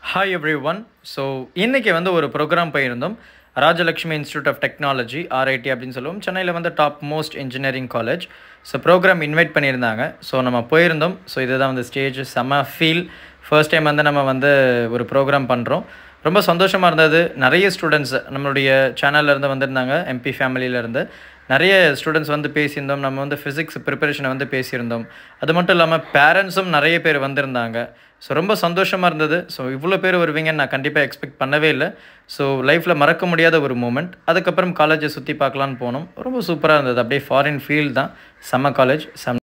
hi every one so இன்றைக்கி வந்து ஒரு ப்ரோக்ராம் போயிருந்தோம் Rajalakshmi institute of technology RIT அப்படின்னு சொல்லுவோம் சென்னையில் வந்து top most engineering college so program invite பண்ணியிருந்தாங்க ஸோ நம்ம போயிருந்தோம் ஸோ இதுதான் வந்து ஸ்டேஜ் செம்ம ஃபீல் ஃபர்ஸ்ட் டைம் வந்து நம்ம வந்து ஒரு ப்ரோக்ராம் பண்ணுறோம் ரொம்ப சந்தோஷமாக இருந்தது நிறைய ஸ்டூடெண்ட்ஸ் நம்மளுடைய சேனல்ல இருந்து வந்திருந்தாங்க எம்பி ஃபேமிலியிலேருந்து நிறைய ஸ்டூடெண்ட்ஸ் வந்து பேசியிருந்தோம் நம்ம வந்து ஃபிசிக்ஸ் ப்ரிப்பரேஷனை வந்து பேசியிருந்தோம் அது மட்டும் இல்லாமல் பேரண்ட்ஸும் நிறைய பேர் வந்திருந்தாங்க ஸோ ரொம்ப சந்தோஷமாக இருந்தது ஸோ இவ்வளோ பேர் வருவீங்கன்னு நான் கண்டிப்பாக எக்ஸ்பெக்ட் பண்ணவே இல்லை ஸோ லைஃப்பில் மறக்க முடியாத ஒரு மூமெண்ட் அதுக்கப்புறம் காலேஜை சுற்றி பார்க்கலான்னு போனோம் ரொம்ப சூப்பராக இருந்தது அப்படியே ஃபாரின் ஃபீல்ட் தான் செம்ம காலேஜ் செம்